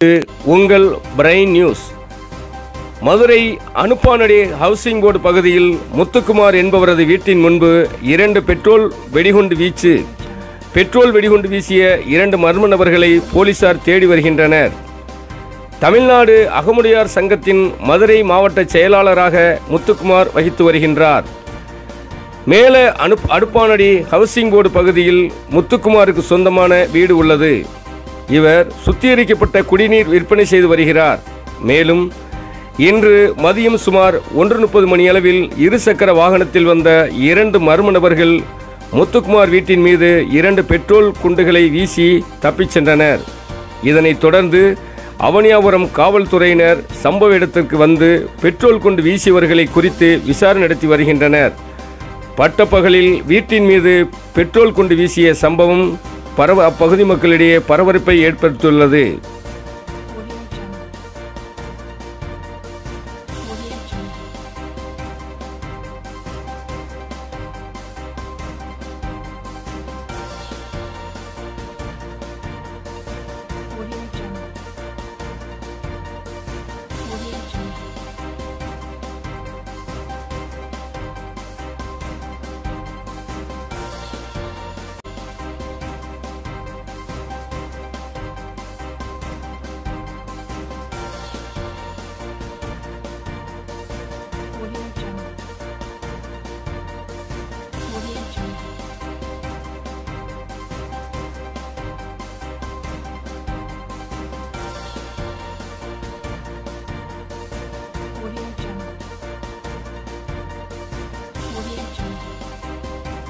உங்கள் brain news Madurai Anuppanadi housing board பகுதியில் முத்துக்குமார் என்பவரது வீட்டின் முன்பு இரண்டு பெட்ரோல் வெடிகுண்டு வீச்சு பெட்ரோல் வெடிகுண்டு வீசிய இரண்டு மர்ம நபர்களை போலீசார் தேடி வருகின்றனர் தமிழ்நாடு அகமுடையார் சங்கத்தின் மதுரை மாவட்ட செயலாளராக முத்துக்குமார் வகித்து வருகின்றார் மேல அனு அடுப்பானடி ஹவுசிங் போர்டு பகுதியில் முத்துக்குமாருக்கு சொந்தமான வீடு உள்ளது இவர் சுத்திகரிக்கப்பட்ட குடிநீர் விற்பனை செய்து வருகிறார் மேலும் இன்று மதியம் சுமார் ஒன்று முப்பது மணியளவில் இருசக்கர வாகனத்தில் வந்த இரண்டு மர்ம நபர்கள் முத்துக்குமார் வீட்டின் மீது இரண்டு பெட்ரோல் குண்டுகளை வீசி தப்பிச் சென்றனர் இதனைத் தொடர்ந்து அவனியாபுரம் காவல்துறையினர் சம்பவ இடத்திற்கு வந்து பெட்ரோல் குண்டு வீசியவர்களை குறித்து விசாரணை நடத்தி வருகின்றனர் பட்டப்பகலில் வீட்டின் மீது பெட்ரோல் குண்டு வீசிய சம்பவம் பரவ அப்பகுதி மக்களிடையே பரபரப்பை ஏற்படுத்தியுள்ளது Audio Jungle. Audio Jungle. Audio Jungle. Audio Jungle. Audio Jungle. Audio Jungle. Audio Jungle. Audio Jungle.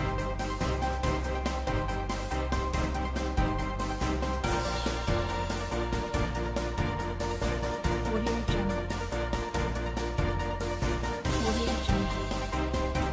Audio Jungle. Audio Jungle.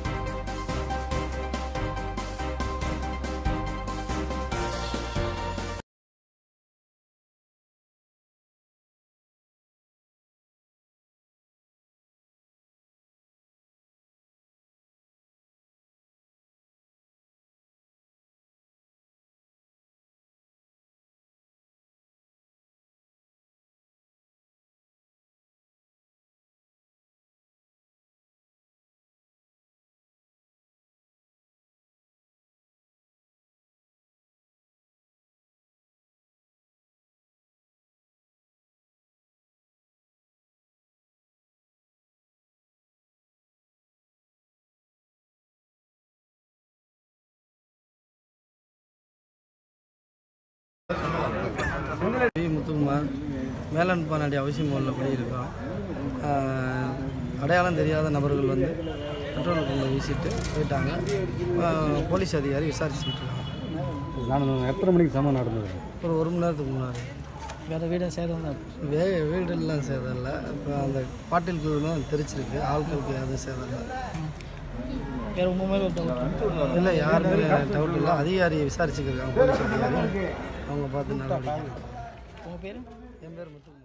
V Muthukumar Melanuppanadi அவசியம் போலில் குடியிருக்கோம் ஆஹ் அடையாளம் தெரியாத நபர்கள் வந்து பெட்ரோல் குண்டை வீசிட்டு போயிட்டாங்க ஆஹ் போலீஸ் அதிகாரி விசாரிச்சுக்கிட்டு இருக்காங்க நான் எத்தனை மணிக்கு சமம் நடந்தது ஒரு ஒரு மணி நேரத்துக்கு முன்னாடி வேறு வீடு சேதம் தான் வே வீடெல்லாம் சேதம் இல்லை இப்போ அந்த பாட்டில் குழுலாம் தெரிச்சிருக்கு ஆட்களுக்கு எதுவும் சேதம் இல்லை வேறு உங்கள் மேலே ஒருத்தவங்க இல்லை யாருமே டவுட் இல்லை அதிகாரியை விசாரிச்சுக்கிருக்காங்க போலீஸ் அதிகாரி அவங்க பார்த்து நடவடிக்கை எடுப்பாங்க. உங்கள் பேர் என் பேர் முத்துக்குமார்